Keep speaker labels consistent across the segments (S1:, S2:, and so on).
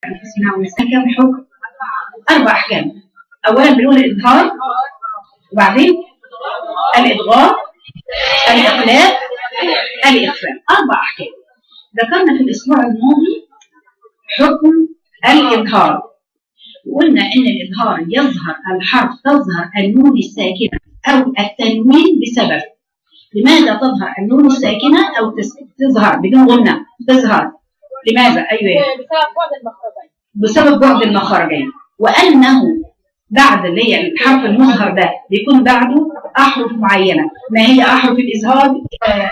S1: أنفسنا ونسأل كم حكم أربع أحكام أولا بنقول الإظهار وبعدين الإضغام الإقلاب الإخفاء أربع أحكام ذكرنا في الأسبوع الماضي حكم الإظهار وقلنا إن الإظهار يظهر الحرف تظهر النون الساكنة أو التنوين بسبب لماذا تظهر النون الساكنة أو تس- تظهر بدون غنة تظهر لماذا أيوة
S2: بسبب بعد المخرجين
S1: بسبب بعد المخرجين وأنه بعد اللي هي الحرف المظهر ده بيكون بعده أحرف معينة ما هي أحرف الإظهار آه،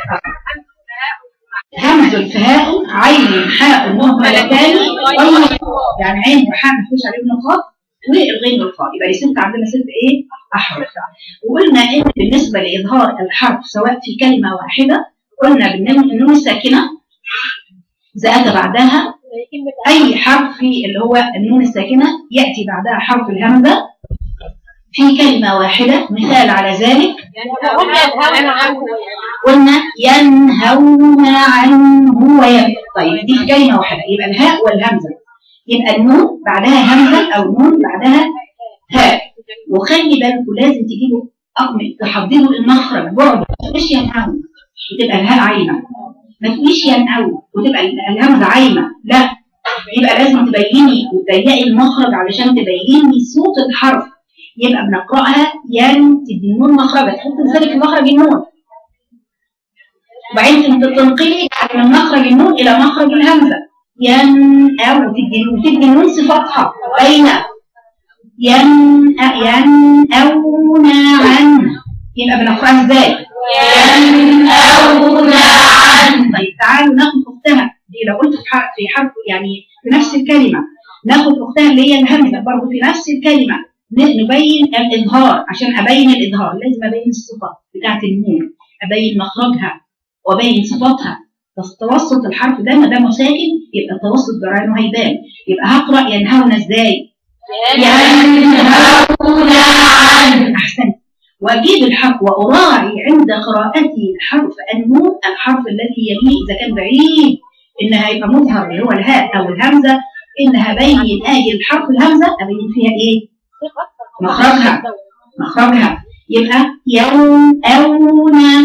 S1: همز الفهاء عين حاء مهملتان غين يعني عين وحاء ما فيش عليهم نقاط والغين والخاء يبقى دي ست عندنا ست ايه احرف وقلنا ان بالنسبه لاظهار الحرف سواء في كلمه واحده قلنا بالنون النون الساكنه زاد بعدها
S2: كلمة
S1: اي حرف في اللي هو النون الساكنه ياتي بعدها حرف الهمزه في كلمه واحده مثال على ذلك
S2: يعني هم ينهون عنه
S1: قلنا ينهون عنه ويبقى طيب دي في كلمه واحده يبقى الهاء والهمزه يبقى النون بعدها همزه او نون بعدها هاء وخلي بالكم لازم تجيبوا أقم- تحددوا المخرج بعد ما تقولش ينهون وتبقى الهاء عايمه ما تقوليش ينهون وتبقى ال- الهمزه عايمه لا يبقى لازم تبيني وتضيقي المخرج علشان تبيني صوت الحرف يبقى بنقراها ين تدي النون مخرجها تحط لسانك في مخرج النون وبعدين انت تنقلي من مخرج النون الى مخرج الهمزه ين او تدي وتدي النون صفاتها بين ين ينأون عنه يبقى بنقراها ازاي؟ ينأون عنه طيب تعالوا ناخد اختها دي لو قلت في حرف في حرف يعني في نفس الكلمه ناخد اختها اللي هي الهمزه برضه في نفس الكلمه ن- نبين الإظهار عشان أبين الإظهار لازم أبين الصفة بتاعة النون أبين مخرجها وأبين صفاتها بس توسط الحرف ده ما دام ساكن يبقى توسط جرانه هيبان يبقى هقرأ ينهون ازاي؟ ينهون عن أحسنت وأجيب الحرف وأراعي عند قراءتي الحرف النون الحرف الذي يليه إذا كان بعيد إن هيبقى مظهر اللي هو الهاء أو الهمزة إن هبين آجي الحرف الهمزة أبين فيها إيه؟ مخرجها مخرجها يبقى يوم أونا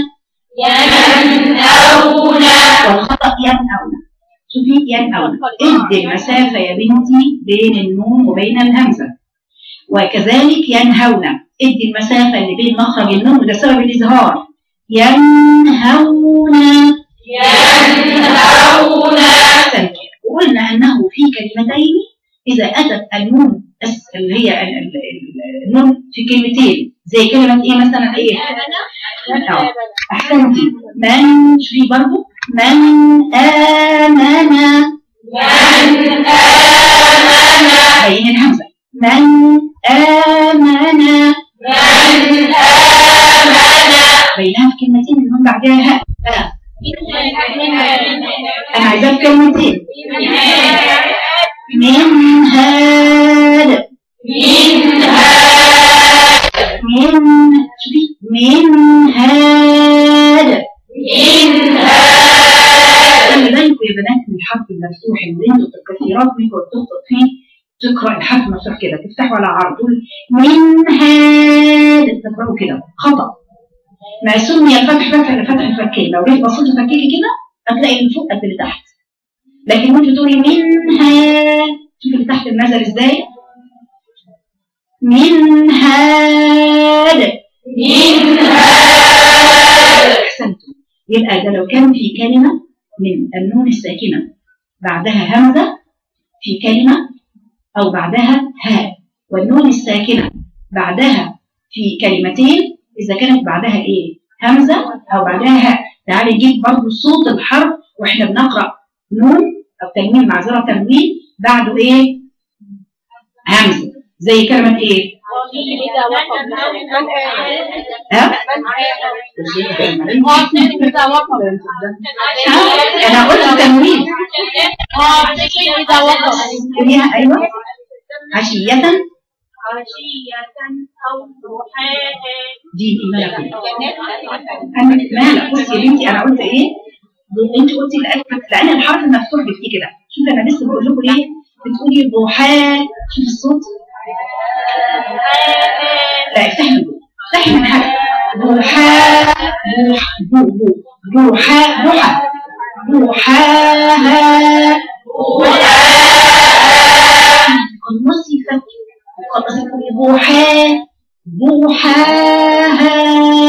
S2: ينأون
S1: والخطأ ينأون شوفي ينأون ادي المسافة يا بنتي بين النون وبين الهمزة وكذلك ينهون ادي المسافة اللي بين مخرج النون وده سبب الإظهار ينهون
S2: ينهون
S1: أحسنت وقلنا أنه في كلمتين إذا أتت النون الس- اللي هي ال- ال- ال- النون في كلمتين زي كلمة إيه مثلا إيه؟ أه. أحسنتي من شوفي برضو من آمن
S2: من
S1: بين الهمزة من آمن
S2: من
S1: بينها في كلمتين النون بعدها هاء آه. أنا عايزاه في كلمتين من هاد من شوفي من هاد خلي بالكم يا بنات من الحرف المفتوح اللي انتوا كثيرات منكم بتخطئ فيه تقرا الحرف المفتوح كده تفتحه على عرض تقول من هاد تقراه كده خطا ما سمي الفتح فتح لفتح الفكين لو جيت بصيت فكيكي كده هتلاقي اللي فوق قد اللي تحت لكن وانت تقولي منها شوفي اللي تحت النزل ازاي من هاد احسنتم يبقى ده لو كان في كلمه من النون الساكنه بعدها همزه في كلمه او بعدها هاء والنون الساكنه بعدها في كلمتين اذا كانت بعدها ايه همزه او بعدها هاء تعالي نجيب برضو صوت الحرف واحنا بنقرا نون او تنوين معذره تنوين بعده ايه همزه زي كلمه ايه ها انا قلت تنوين قوليها ايوه عشيه دي مالك انا مالك بصي يا بنتي انا قلت ايه انت قلتي لان لان الحرف المفتوح بيجي كده شوفي انا لسه بقول لكم ايه بتقولي ضحى شوف الصوت لا افتحي من جوه افتحي من حاجه ضحى ضح- ضو ضو ضحى ضحى ضحاها قنصي فك قنصي تقولي ضحى ضحاها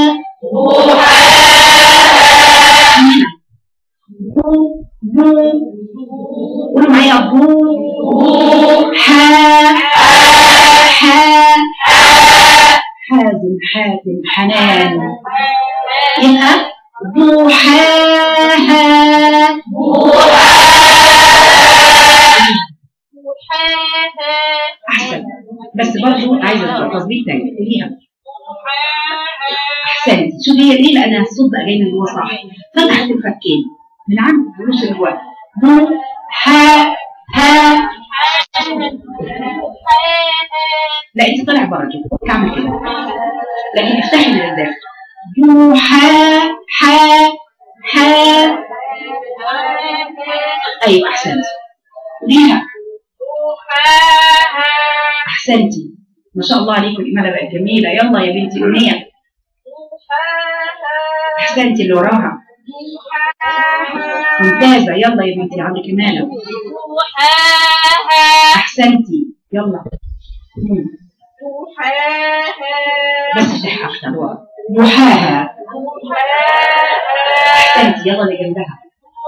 S1: ضو ضو قولوا معايا ضو حا حا حازم حاتم حنان يبقى ضحاها احسن بس برضه عايزه تظبيط تاني قوليها احسنت شوفي هي ليه لان الصوت بقى جاي من جوه صح فتحت الفكين من عند الفلوس اللي جوه ضو ها ها لا انت طالع بره كده تعمل كده لكن افتحي من الداخل ضو ها ها ها ايوه احسنت قوليها احسنتي ما شاء الله عليكم الاماله بقت جميله يلا يا بنتي امنيه احسنتي اللي وراها ممتازه يلا يا بنتي عندك اماله احسنتي يلا مم. بس افتحي اكتر ورا ضحاها احسنتي يلا اللي جنبها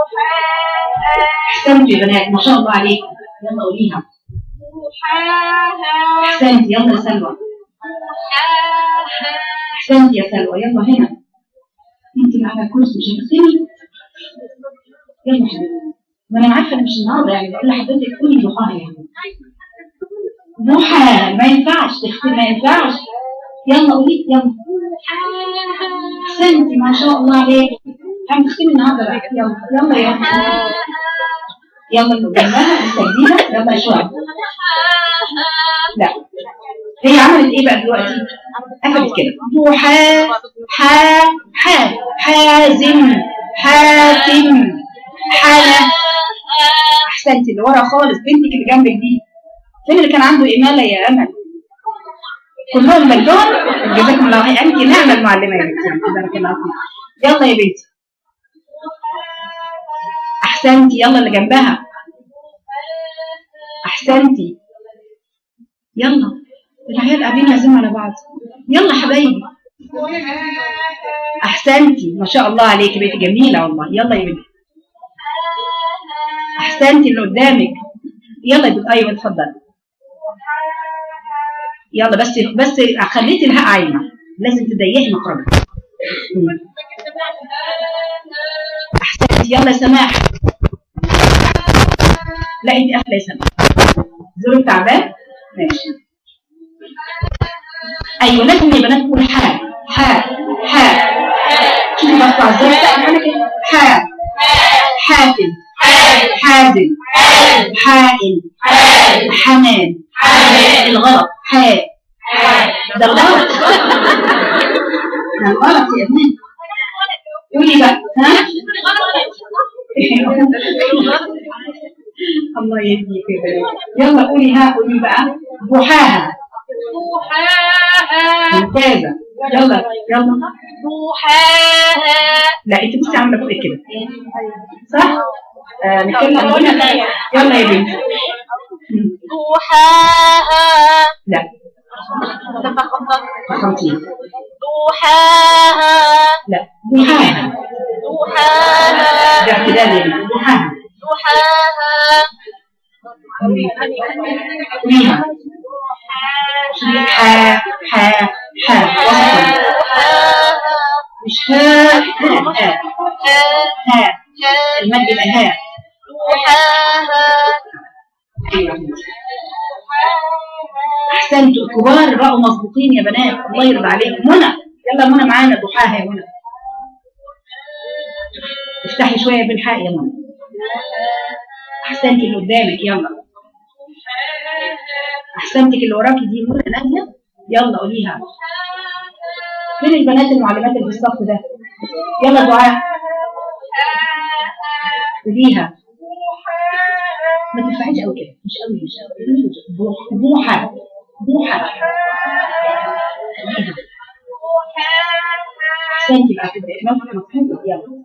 S1: احسنتي يا بنات ما شاء الله عليكم يلا قوليها احسنتي يلا يا سلوى احسنتي يا سلوى يلا هنا انت اللي على الكرسي مش هتختمي يلا حبيبتي ما انا عارفه انا مش النهارده يعني بقول لحضرتك قولي ضحاها يعني ضحى ما ينفعش تختمي ما ينفعش يلا قولي يلا احسنتي ما شاء الله عليك هنختمي النهارده بقى يلا يلا يلا يلا اللي قدامها التجديده يلا يا شويه لا هي عملت ايه بقى دلوقتي قفلت كده ضحى حا حا حازم حاتم حلا احسنتي اللي ورا خالص بنتك اللي جنبك دي فين اللي كان عنده اماله يا امل كلهم بلدهم جزاكم الله خير انت نعمه المعلمه يا بنتي بارك الله فيك يلا يا بنتي احسنتي يلا اللي جنبها احسنتي يلا العيال قاعدين يعزموا على بعض يلا حبايبي احسنتي ما شاء الله عليكي بنتي جميله والله يلا يا بنتي احسنتي اللي قدامك يلا يا بنتي ايوه اتفضلي يلا بس بس خليتي الهاء عايمه لازم تضيقي مخرجها احسنتي يلا يا سماح لا انت قافله يا سماح زورك تعبان ماشي ايوه لازم يا بنات تقول حاء حاء حاء شوفي بقطع ازاي انا كده حاء حاتم حازم حائل حنان الغلط حاء ده الغلط ده الغلط يا ابني قولي بقى ها الله يهديك يا بنات يلا قولي ها قولي بقى ضحاها ممتازة يلا يلا لا انت بصي عامله فوق كده صح؟ آه نتكلم هنا يلا يا بنتي مم.
S2: ضحاها
S1: لا خمسين
S2: ضحاها
S1: لا ضحاها
S2: ضحاها
S1: ده اعتدال يا بنتي ضحاها
S2: ضحاها
S1: قوليها حا حا حا وسطا
S2: ضحاها
S1: مش ها ها ها ها المد يبقى ها
S2: ضحاها
S1: ايوه يا بنتي. احسنتوا الكبار بقوا مظبوطين يا بنات الله يرضى عليكم منى يلا منى معانا ضحاها يا منى افتحي شويه بالحق يا منى احسنتي اللي قدامك يلا احسنتك اللي وراكي دي منى ناديه يلا قوليها فين البنات المعلمات اللي في الصف ده يلا دعاء قوليها ما تنفعيش قوي كده مش قوي مش قوي بوح- بوحة بوحة احسنتي بقى كده مفهوم مفهوم يلا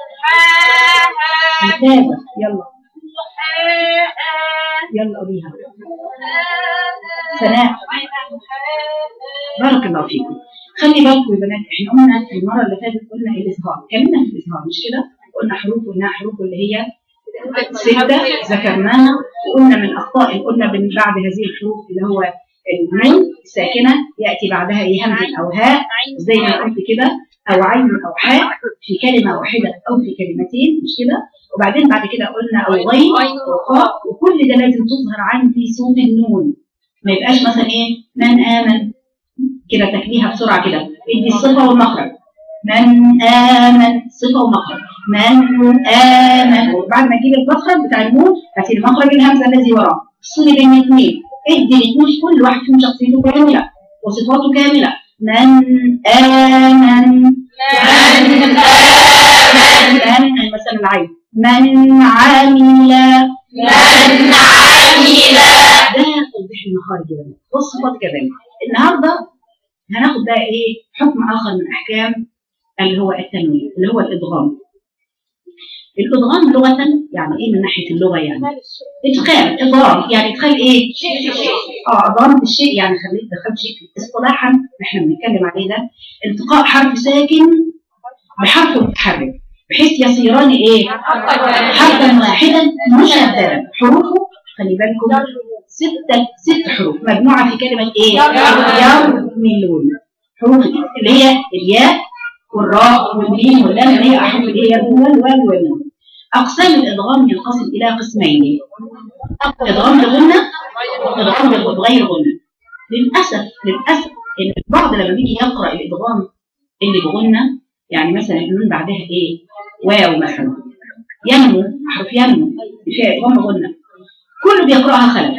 S1: ممتازة يلا يلا قوليها سناء بارك الله فيكم خلي بالكم يا بنات احنا قلنا المره اللي فاتت قلنا الاظهار اتكلمنا في الاظهار مش كده قلنا حروف قلنا حروف اللي هي ستة ذكرناها وقلنا من أخطاء قلنا من بعد هذه الحروف اللي هو النون الساكنة يأتي بعدها إيه همز أو هاء زي ما قلت كده أو عين أو حاء في كلمة واحدة أو في كلمتين مش كده وبعدين بعد كده قلنا أو غين وخاء وكل ده لازم تظهر عندي صوت النون ما يبقاش مثلا إيه من آمن كده تكليها بسرعة كده ادي الصفة والمخرج من آمن صفة ومخرج من آمن وبعد ما تجيب المخرج بتاع النون هاتي المخرج الهمزة الذي وراه افصلي بين الاثنين ادي الاثنين كل واحد فيهم شخصيته كاملة وصفاته كاملة من آمن من آمن أي مثلا العين من عمل ده توضيح المخارج يا بنات والصفات كذلك النهارده هناخد بقى ايه حكم اخر من احكام اللي هو التنوين اللي هو الادغام الادغام لغه يعني ايه من ناحيه اللغه يعني ادخال ادغام يعني ادخال ايه اه ادغام الشيء يعني خليت دخلت شيء اصطلاحا احنا بنتكلم عليه ده التقاء حرف ساكن بحرف متحرك بحيث يصيران ايه حرفا واحدا مشددا حروفه خلي بالكم ستة ست حروف مجموعة في كلمة ايه؟ يرملون حروف اللي هي الياء والراء والميم واللام اللي هي أحرف اللي هي الأول والواو والنون أقسام الإدغام ينقسم إلى قسمين إدغام بغنة وإدغام بغير غنة للأسف للأسف إن البعض لما بيجي يقرأ الإدغام اللي بغنة يعني مثلا النون بعدها إيه؟ واو مثلا ينمو أحرف ينمو فيها إدغام بغنة كله بيقرأها خلف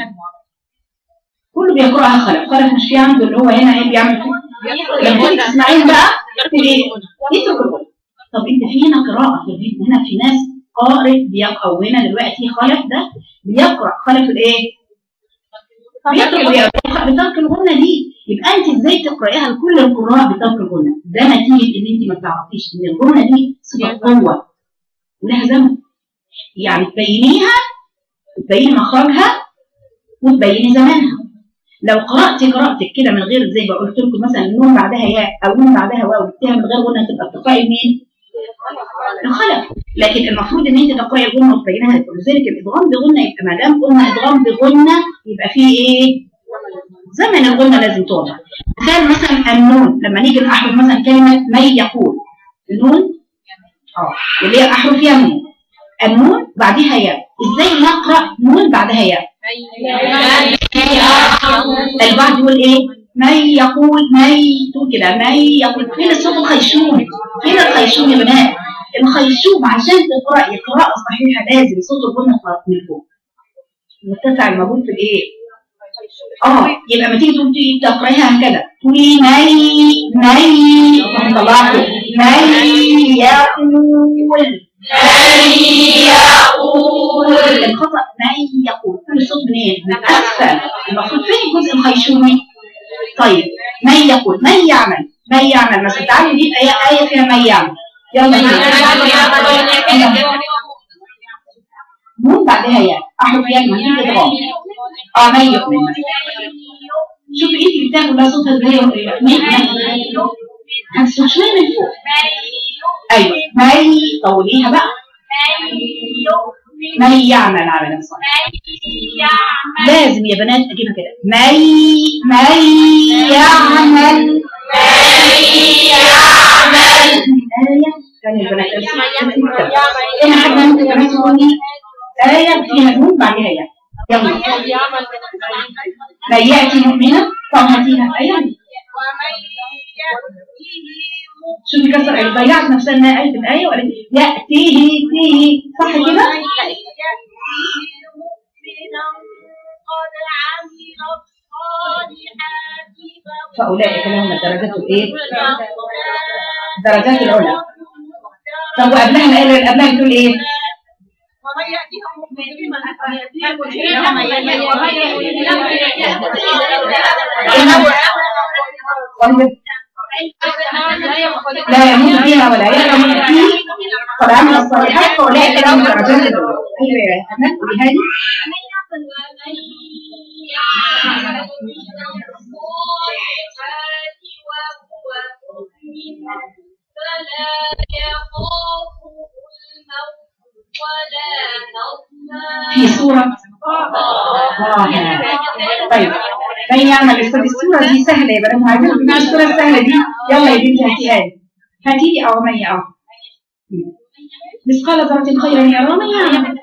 S1: كله بيقرأها خلف خلف مش في عنده اللي هو هنا ايه بيعمل كده لما تيجي تسمعين بقى تقول ايه يترك الغنى طب انت في هنا قراءة في البيت هنا في ناس قارئ بيقرأ وهنا دلوقتي خلف ده بيقرأ خلف الايه بيقرأ بيقرأ بترك الغنى دي يبقى انت ازاي تقرأيها لكل القراء بترك الغنى ده نتيجة ان انت ما بتعرفيش ان الغنى دي صفة قوة ولها زمن يعني تبينيها تبيني مخرجها وتبيني زمانها لو قرأت قراءتك كده من غير زي ما قلت لكم مثلا النون بعدها ياء او نون بعدها واو بتاعها من غير غنى تبقى بتقرأي مين؟ الخلف لكن المفروض ان انت تقرأي الغنى وتبينها ولذلك الادغام بغنى يبقى ما دام قلنا ادغام بغنى يبقى فيه ايه؟ زمن الغنى لازم توضع مثال مثلا النون لما نيجي نحرف مثلا كلمة من يقول النون اه اللي هي احرف ينمو النون بعدها ياء ازاي نقرا نون بعدها ياء البعض يقول ايه من يقول من تقول كده من يقول فين الصوت الخيشوم فين الخيشوم يا بنات الخيشوم عشان تقراي قراءه صحيحه لازم صوت الغنى من فوق متسع الموجود في الايه اه يبقى ما تيجي تقولي تقرايها هكذا تقولي مي مي اللهم طلعته مي يقول الخطأ ما يقول كل صوت منين؟ من أسفل المفروض فين الجزء الخيشومي؟ طيب من يقول من يعمل من يعمل مثلا تعالي نجيب آية آية فيها من يعمل يلا نون بعدها ياء أحرف ياء ما هي إدغام اه من يؤمن شوفي انت بتاخد بقى صوتها ازاي مين هتسمع شويه من فوق ايوه من طوليها بقى من يعمل عملا صالحا لازم يا بنات اجيبها كده من من يعمل آية كان البنات هنا حد ممكن كمان تقولي آية فيها نون بعدها ياء يلا من يأتي مؤمنا فهاتيها آية شوفي كسر ضيعت نفسها انها آية الآية ولا يأتيه تيه صح كده؟ فأولئك لهم الدرجات الإيه؟ الدرجات العلى طب وقبلها الآية اللي قبلها بتقول إيه؟ لا يموت فيها ولا يحرم فيه قد عمل الصالحات فاولئك لهم درجات الأولى. ايوه يا حنان قولي هذه في سورة طه طيب من يعمل الصلاة السورة دي سهلة يا بنات عايزين مع السورة السهلة دي يلا يا بنتي هاتيها لي هاتي لي أو مي أو مثقال ذرة خيرا يرى من يعمل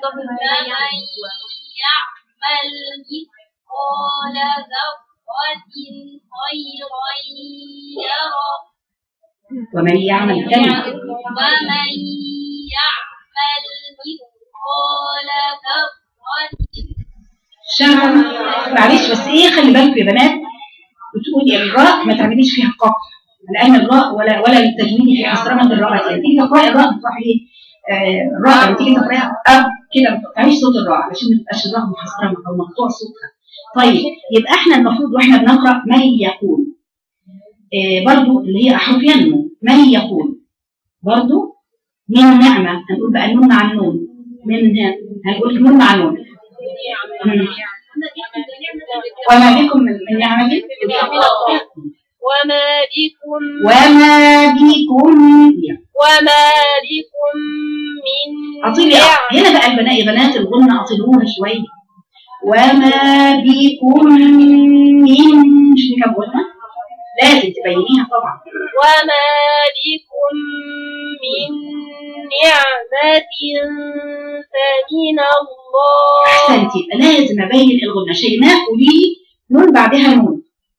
S1: ومن يعمل ذنبا
S2: ومن يعمل مثقال ذرة
S1: شهر معلش بس ايه خلي بالكم يا بنات بتقولي الراء ما تعمليش فيها قاف لان الراء ولا ولا التجويد في حصرها من الراء يعني تيجي تقراي الراء بتروحي ايه آه، الراء لما تيجي تقرايها اب كده ما تقطعيش صوت الراء عشان ما تبقاش الراء محصره او مقطوع صوتها طيب يبقى احنا المفروض واحنا بنقرا من يقول آه، برضو اللي هي احرف ينمو من يقول برضو من نعمه هنقول بقى النون مع النون من هنقول النون مع النون مم. وما بكم من من نعمة
S2: وما بكم
S1: وما بكم
S2: وما بكم من
S1: أطيلي هنا بقى البنات يا بنات الغنة أطيلوها شوية وما بكم من شو كم غنة لازم تبينيها طبعا
S2: وما بكم من نعمة فمن الله
S1: أحسنتي يبقى لازم أبين الغنة شيماء قولي نون بعدها نون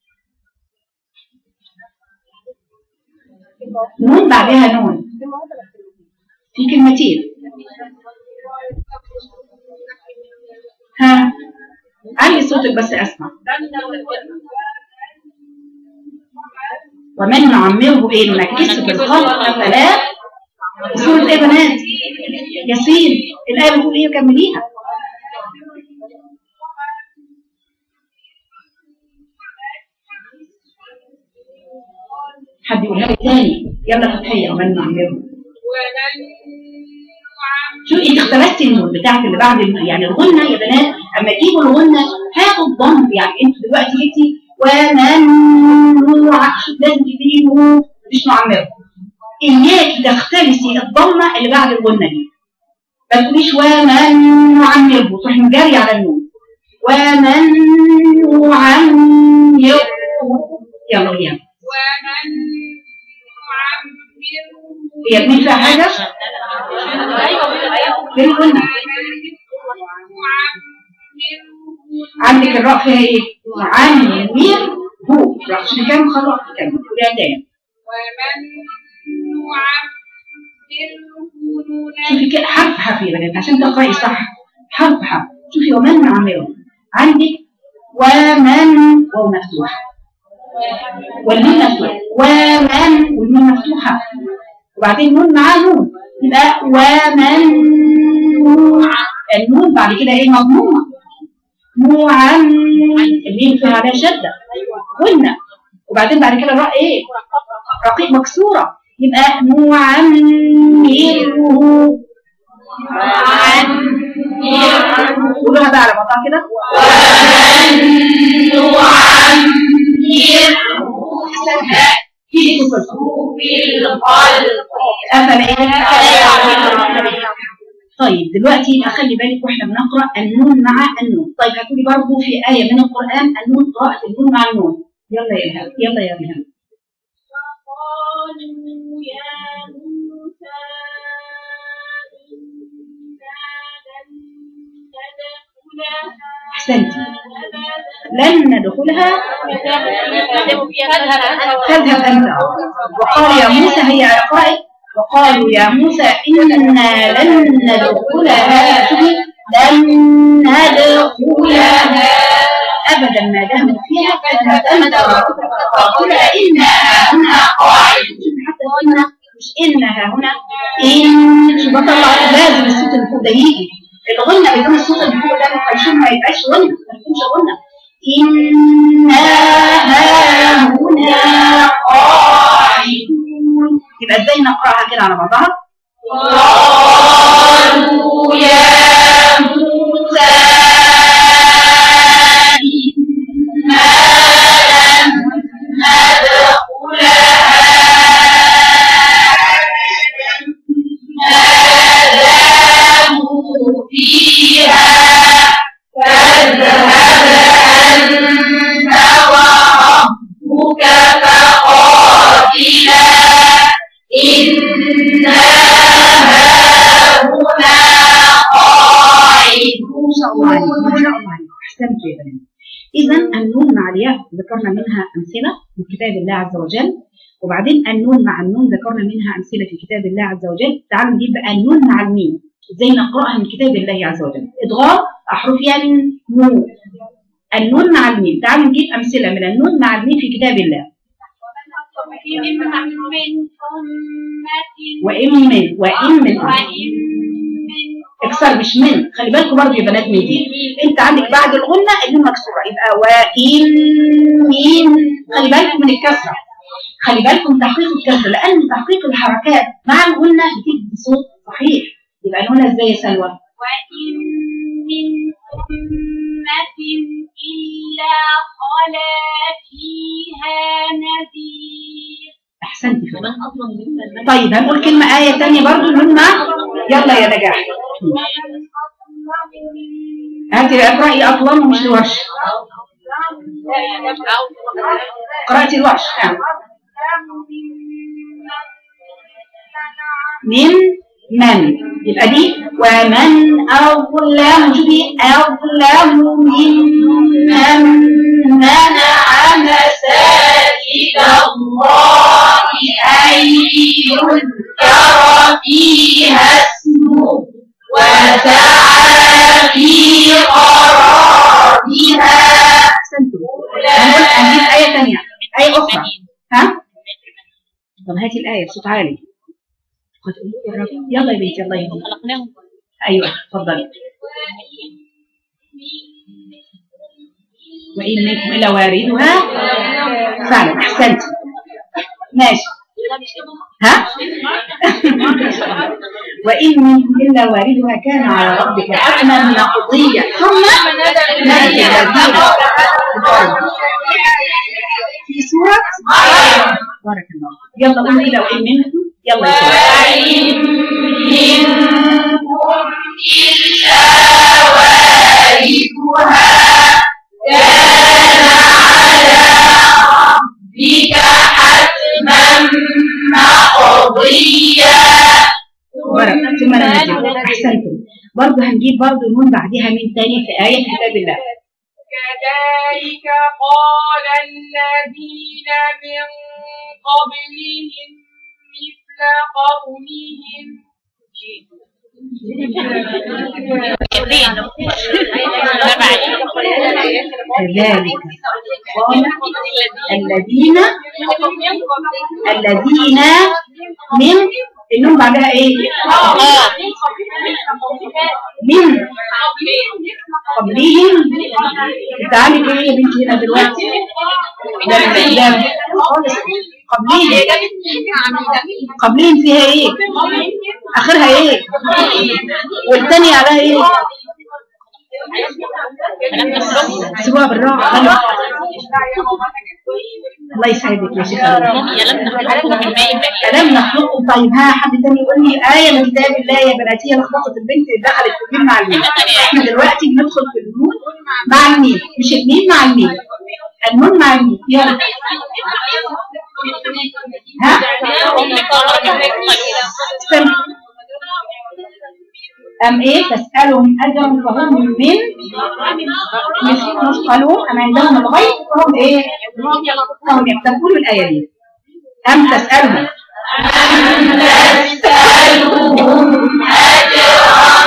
S1: نون بعدها نون في كلمتين ها علي صوتك بس أسمع ومن نعمره ايه ننكسه في الخلق فلا سورة ايه يا بنات ياسين الآية بتقول ايه كمليها حد يقولها لي تاني يلا فتحية ومن نعمره شو انت اختلفتي النون بتاعت اللي بعد النون يعني الغنة يا بنات اما تجيبوا الغنة هاتوا الضم يعني انتوا دلوقتي جبتي ومن نوع لازم تبتدي نون مش نعمره اياكي تختلسي الضمة اللي بعد الغنة دي ما تقوليش ومن نعمره تروحي مجاري على النون ومن نعمره يلا يلا هي اتنين فيها حاجة فين الغنة عندك الراء فيها ايه؟ نعمر هو عشان كام خلاص كام قوليها تاني شوفي كده حرف حرف يا بنات عشان تقرأي صح حرف حرف شوفي ومن نعمره عندك ومن واو مفتوح والنون مفتوح ومن والنون مفتوحة وبعدين نون مع نون يبقى ومن النون بعد كده ايه مضمومة نوعا اللي فيها عليها شدة قلنا وبعدين بعد كده الراء ايه رقيق مكسورة يبقى نعمره قولوها بقى على بعضها كده في طيب دلوقتي اخلي بالك واحنا بنقرا النون مع النون طيب هتقولي برضه في ايه من القران النون قراءه النون مع النون يلا يا الهام يلا يا الهام
S2: قالوا يا موسى إنا لن ندخلها
S1: احسنتي لن ندخلها فاذهب انت وقال يا موسى هي اقرأي وقالوا يا موسى إنا لن ندخلها شوفي لن ندخلها أبدا ما داموا فيها فاذهب أنت وقال إنا هنا قاعدون حتى قلنا مش إنها هنا إن شو بطلع لازم الصوت اللي فوق ده يجي الغنة بدون الصوت اللي فوق ده الخيشوم ما يبقاش غنة ما يكونش غنة إنا هاهنا قاعدون يبقى ازاي نقرأها كده على بعضها؟
S2: قالوا يا موسى إنا لن ندخلها ما داموا فيها فاذهب أنت وربك فقاتلا إنا هاهنا قاعدون
S1: ما شاء الله عليك ما شاء الله عليك احسنت يا بنات اذا النون مع الياء ذكرنا منها امثله من كتاب الله عز وجل وبعدين النون مع النون ذكرنا منها امثله في كتاب الله عز وجل تعالوا نجيب بقى النون مع الميم ازاي نقراها من كتاب الله عز وجل ادغام احرف ينمو النون مع الميم تعالوا نجيب امثله من النون مع الميم في كتاب الله وان من وان من اكسر مش من خلي بالكم برضه يا بنات من دي انت عندك بعد الغنه النون مكسوره يبقى وان من خلي بالكم من الكسره خلي بالكم من تحقيق الكسره لان تحقيق الحركات مع الغنه بتدي صوت صحيح يبقى الغنه ازاي يا سلوى
S2: وإن من أمة إلا خلا فيها نذير
S1: احسنت فعلا طيب هنقول كلمه ايه ثانيه برضه النون مع يلا يا نجاح هاتي اقراي اطلال مش الورش قراتي الورش نعم من من يبقى دي ومن أظلم شوفي أظلم ممن منع مساجد الله أن يذكر فيها اسمه وسعى في خرابها أحسنتم هنقول هنجيب آية ثانية آية أخرى ها؟ طب هاتي الآية بصوت عالي قد قلت يلا يا بنتي الله يهديك
S2: خلقناهم
S1: ايوه اتفضلي وان منكم الا واردها فعلا احسنت ماشي ها وان منكم الا واردها كان على ربك حتما مقضيا ثم نجد الذين في سوره بارك الله يلا قولي لو ان منكم يلا يا سورة.
S2: وإن منكم إلا واردها كان على ربك حتما مقضيا
S1: بارك ثم نجد احسنتم برضه هنجيب برضه نون بعدها من تاني في آية كتاب الله
S2: كذلك قال الذين من قبلهم مثل قولهم
S1: كذلك قال الذين الذين من النون بعدها ايه؟ من قبلهم تعالي كده يا بنتي هنا دلوقتي ده الكلام خالص قبلهم قبلهم فيها ايه؟ اخرها ايه؟ والثانية عليها ايه؟ سواء بالراحة خلوا الله يسعدك يا شيخ ألم نخلقكم طيب ها حد تاني يقول لي آية من كتاب الله يا بناتي لخبطت البنت اللي دخلت في الميم مع الميم احنا دلوقتي بندخل في النون مع الميم مش الميم مع الميم النون مع الميم يلا ها استنى أم إيه تسألهم أجرا فهم من مثقلون أم عندهم الغيب فهم إيه فهم يكتبون الآية دي أم تسألهم
S2: تسألهم أجرا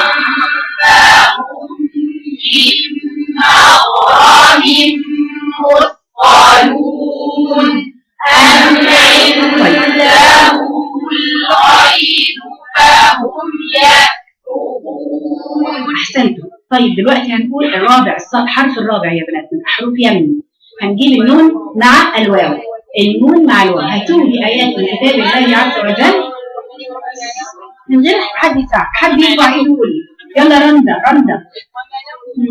S2: فهم من مغرم مثقلون أم عندهم الغيب فهم يكتبون
S1: طيب دلوقتي هنقول الرابع الص- الحرف الرابع يا بنات من احرف يمين هنجيب النون مع الواو النون مع الواو هاتوا لي ايات من كتاب الله عز وجل من غير حد يساعد حد يرفع ايده يقول لي يلا رندا رندا مم.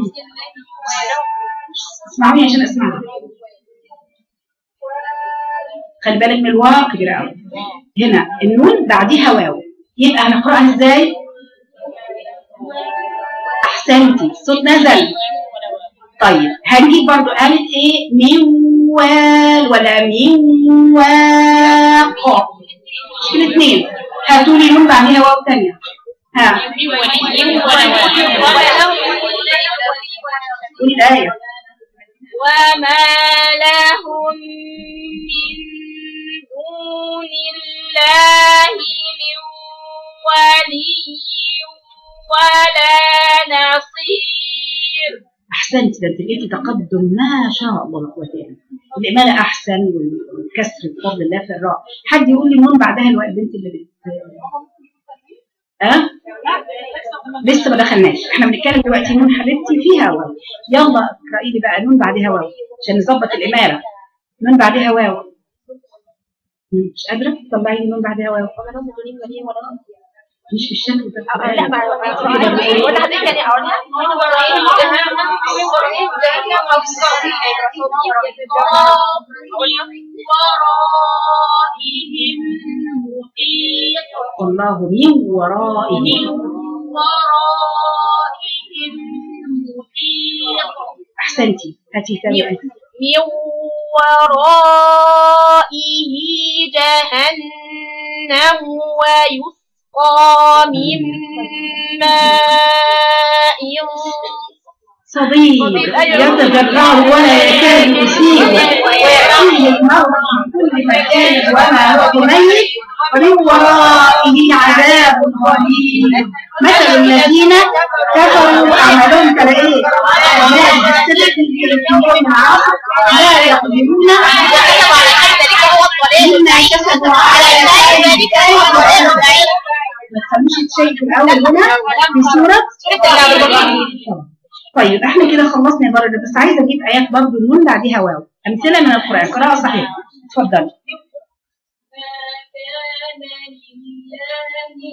S1: اسمعوني عشان اسمعها خلي بالك من الواو كبيرة قوي هنا النون بعديها واو يبقى هنقراها ازاي احسنتي الصوت نزل طيب هنجيب برضو قالت ايه موال ولا مواق مش الاثنين هاتوا لي نون بعديها واو تانية ها قولي الآية
S2: وما لهم من دون الله من ولي ولا نصير
S1: احسنت ده انت لقيتي تقدم ما شاء الله لا قوه الا بالله الاماله احسن والكسر بفضل الله في الراء حد يقول لي نون بعدها الواو البنت اللي بت اه لسه ما دخلناش احنا بنتكلم دلوقتي نون حبيبتي فيها واو يلا اقراي لي بقى نون بعدها واو عشان نظبط الاماله نون بعدها واو مم، مش قادره تطلعي لي نون بعدها واو مش بالشكل ده
S2: لا ما ولا حد كان يقولها ورائهم محيط
S1: والله من ورائهم
S2: ورائهم محيط
S1: احسنتي هاتي ثاني آية.
S2: من ورائه جهنم ويسقى من ماء
S1: صديق يتجرعه ولا يكاد يسيره ويأتيه الموت من كل مكان وما هو بميت ومن ورائه عذاب غليظ مثل الذين كفروا أعمالهم كالإيه؟ كماء السلك الكريم العصر لا يقدرون مما كسبوا على ذلك ما تخلوش شيء في الأول هنا في سورة طيب احنا كده خلصنا برضه بس عايزه اجيب ايات برضه النون بعديها واو امثله من القران قراءه صحيحه اتفضلي
S2: ما كان لله أن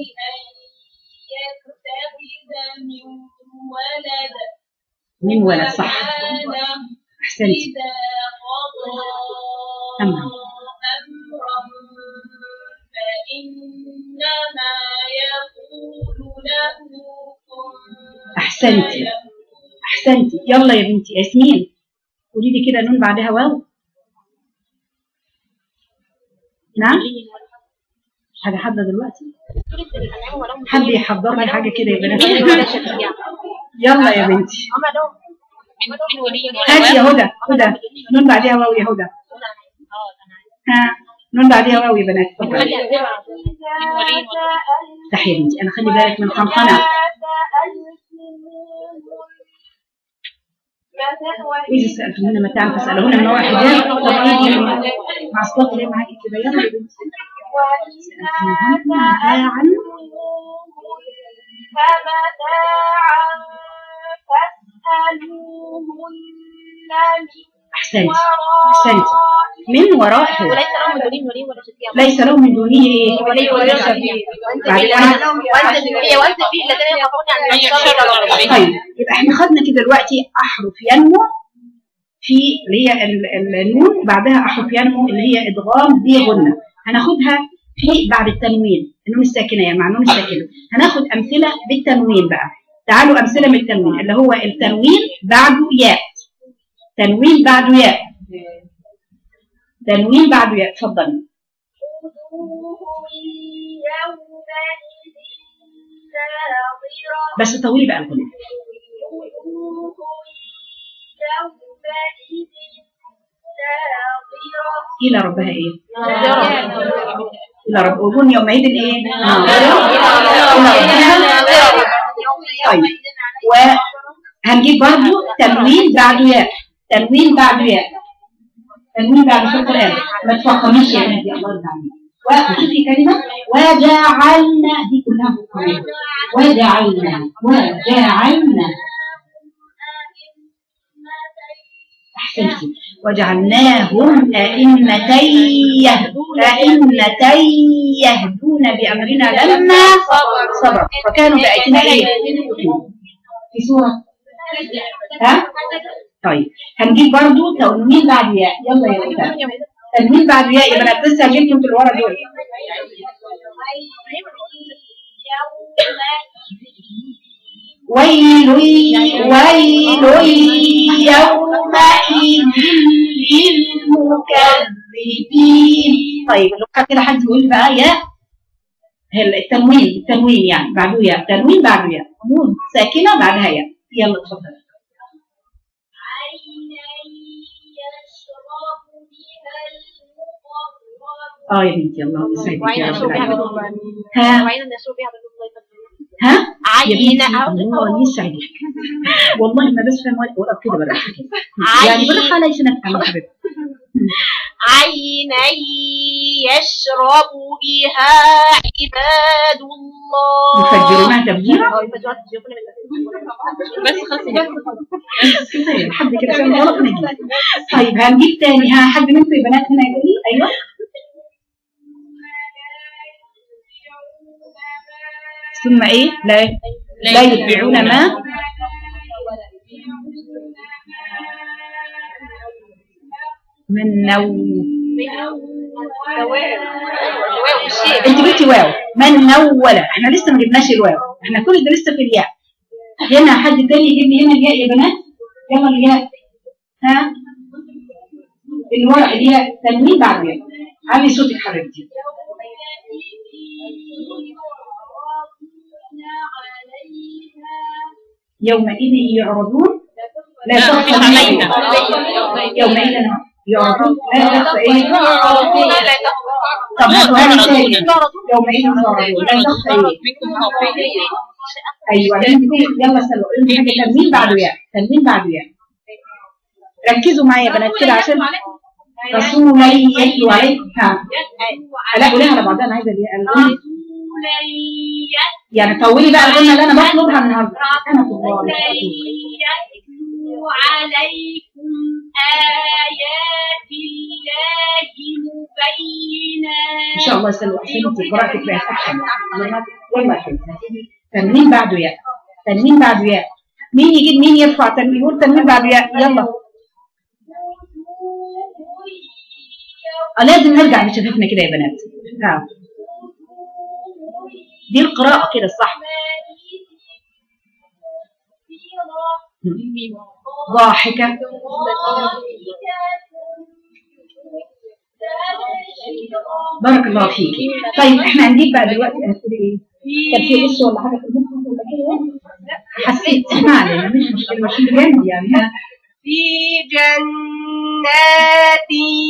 S2: يتخذ من ولد
S1: من ولد صح
S2: سبحانه
S1: احسنتي
S2: إذا قضى
S1: أمرا.
S2: أمرا فإنما يقول له كن
S1: أحسنتي.
S2: فيكون.
S1: احسنتي يلا يا بنتي ياسمين قولي لي كده نون بعدها واو نعم حاجه حاضره دلوقتي حد يحضر لي حاجه كده يا بنات يلا يا بنتي هاتي يا هدى هدى نون بعدها واو يا هدى ها نون بعدها واو يا بنات اتفضلي افتحي يا بنتي انا خلي بالك من قنقنه إذا سألتمونا متاعا فاسألوهن من وراء حجاب طب إيدي مع الصوت ليه معاكي كده يلا يا بنتي سألتموهن متاعا
S2: فمتاعا فاسألوهن من
S1: أحسنتي أحسنتي من وراء حجاب
S2: وليس لهم دليل ولي ولا شفيع
S1: ليس له من دونه إيه
S2: ولي ولا شفيع
S1: بعدين
S2: وانت هي وانت في الذين يخافون عن الشر
S1: طيب يبقى احنا خدنا كده دلوقتي أحرف ينمو في اللي هي ال- ال- النون بعدها أحرف ينمو اللي هي إدغام بغنة هناخدها في بعد التنوين النون الساكنة يعني مع النون الساكنة هناخد أمثلة بالتنوين بقى تعالوا أمثلة من التنوين اللي هو التنوين بعده ياء تنوين بعده ياء تنوين بعده ياء اتفضلي
S2: وجوه يومئذ ناظرة
S1: بس طولي بقى الغنى
S2: وجوه يومئذ ناظرة
S1: إلى ربها إيه؟ إلى رب وجوه يومئذ إيه؟ ناظرة إلى ربها طيب وهنجيب برضو تنوين بعده ياء تنوين بعده ياء تنوين بعد في القرآن ما تفخميش يا بنتي الله يرضى عليك وشوفي كلمة وجعلنا دي كلها في القرآن وجعلنا وجعلنا أحسنتي وجعلناهم أئمة يهدون أئمة يهدون بأمرنا لما صبروا وكانوا بآياتنا إيه؟ في سورة ها؟ طيب هنجيب برضو تنوين بعد ياء يلا يا ولاد تنوين بعد ياء يبقى انا لسه جبتهم في اللي ورا دول ويل ويل يومئذ للمكذبين طيب لو كده حد يقول بقى يا هل- التنوين التنوين يعني بعده يا تنوين بعده يا نون ساكنه بعدها يا يلا اتفضل اه يا بنتي الله يسعدك يا رب العالمين ها
S2: وعين النسوء بها
S1: ها يا
S2: عين
S1: بنتي الله يسعدك والله ما بفهم ولا ولا كده بلا يعني بالراحه علي عشان افهم يا حبيبتي
S2: عينا يشرب بها عباد الله
S1: يفجرونها تفجيرا
S2: بس خلاص
S1: طيب حد كده فاهم غلط نجيب طيب هنجيب تاني ها حد منكم يا بنات هنا يقول لي ايوه ثم ايه لا لا يتبعون ما من نو انت جبتي واو من نول احنا لسه ما جبناش الواو احنا كل ده لسه في الياء هنا حد تاني يجيب لي هنا الياء يا بنات يلا الياء ها الورق الياء تنوين بعد الياء علي صوتك حبيبتي يومئذ يعرضون لا تخفى منهم يومئذ يعرضون لا تخفى ايه طب هاتوا هذه تاني يومئذ يعرضون لا تخفى ايه ايوه انت يلا سلوى انت حاجه تنوين بعده ياء تنوين بعده ياء ركزوا معايا يا بنات كده عشان رسولا يتلو عليكم ها لا قوليها على بعضها انا عايزه دي انا قولي يعني طولي بقى الغنى اللي انا بطلبها النهارده انا في الله
S2: يتلو عليكم آيات الله مبينات
S1: ان شاء الله يسلوا احسنتي قراءتك بقت احسن يلا يا حبيبتي تنوين بعده ياء تنوين بعده ياء مين يجيب مين يرفع تنوين يقول تنوين بعده ياء يلا آه، لازم نرجع لشفافنا كده يا بنات ها دي القراءة كده الصح ضاحكة بارك الله فيك طيب احنا هنجيب بقى دلوقتي هنقول ايه كان في قصه ولا حاجه في المصحف ولا كده حسيت ما علينا مش مشكله مش جامد يعني ها
S2: في جنات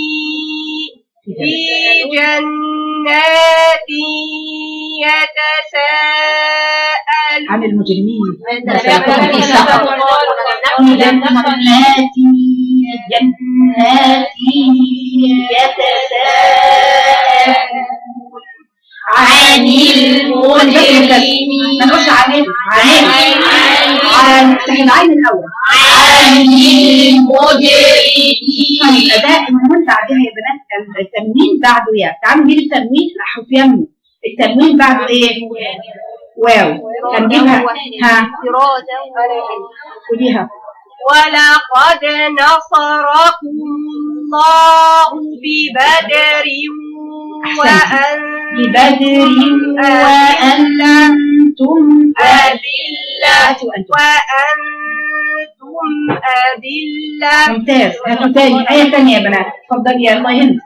S2: في جنات يتساءلون
S1: عن المجرمين
S2: يتساءلون
S1: في سقر في جنات جنات يتساءلون عن المجرمين ما نقولش عليهم عن عن افتح العين الاول عن المجرمين الاداء المهم بعدها يا بنات التنوين بعده يا تعالوا نجيب التنوين احط يمه التنوين بعده ايه واو هنجيبها ها قوليها
S2: ولقد نصركم الله ببدر
S1: أحسنتي.
S2: وأنتم
S1: ببدر وانتم
S2: أذلة
S1: وانتم
S2: وأنتم أذلة
S1: ممتاز هاتوا تاني آية تانية يا بنات اتفضلي يا الله يهند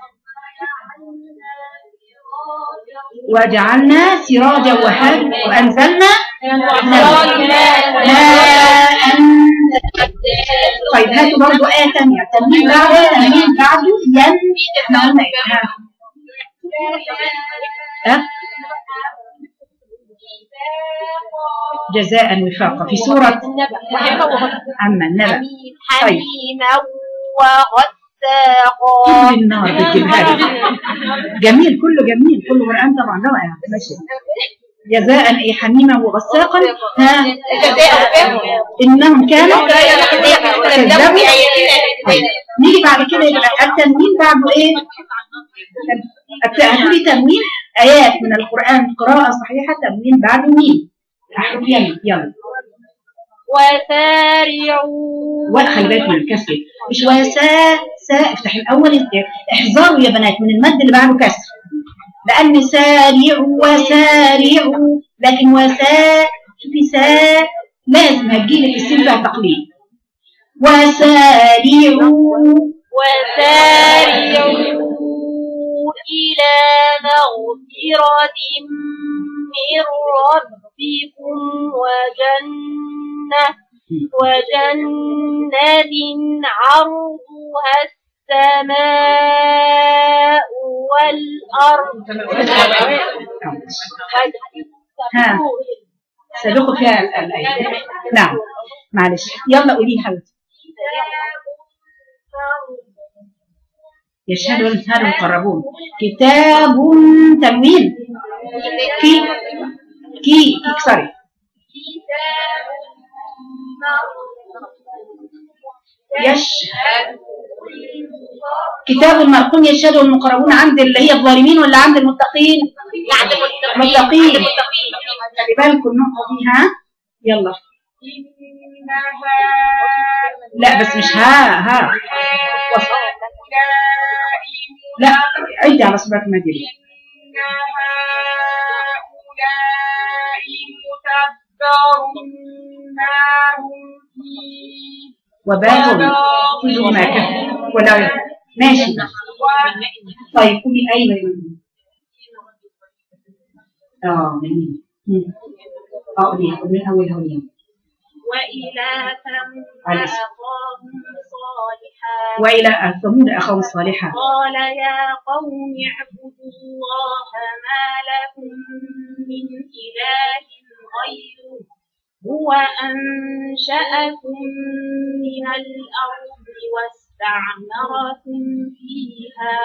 S1: وجعلنا سراجا وهاجا وأنزلنا ماء طيب هاتوا برضو آية تانية تنوين بعده تنوين بعده ين احنا قلنا ايه ها ها؟ جزاء وفاقا في سورة عما النبأ طيب.
S2: حميما وغساقا
S1: كل النار بتجيبها لي جميل كله جميل كله قرآن طبعا رائع ماشي جزاء اي حميما وغساقا ها إنهم كانوا كذبوا طيب. نيجي بعد كده يبقى التنوين بعده ايه الت- هتقولي تنوين ايات من القران قراءه صحيحه تنوين بعده مين احرف يلا يلا
S2: وسارعوا
S1: وخلي بالك من الكسر مش وسا سا افتح الاول احذروا يا بنات من المد اللي بعده كسر لان سارعوا وسارعوا لكن وسا شوفي سا لازم هتجيلك السين بتاع تقليد وسارعوا
S2: وسارعوا إلى مغفرة من ربكم وجنة وجنة عرضها السماء والأرض
S1: ها. سندخل فيها ال- الآية نعم معلش يلا قولي حبيبتي يشهد الإنسان المقربون كتاب تنوين كي كي اكسري يشهد كتاب مرقوم يشهده المقربون عند اللي هي الظالمين ولا عند المتقين؟
S2: عند المتقين
S1: المتقين.
S2: عند المتقين
S1: خلي بالكم النقطة دي ها يلا لا بس مش ها ها وصل. لا عدي على صبعك المدينة وباب كل ما كفى ولا ماشي طيب قولي أيوة يا منى. اه جميل مم. اه قولي قولي من أول هولي
S2: وإلى ثمود
S1: عليه.
S2: أخاهم صالحا
S1: وإلى ثمود أخاهم صالحا
S2: قال يا قوم اعبدوا الله ما لكم من إله غيره هو أنشأكم من الأرض واستعمركم فيها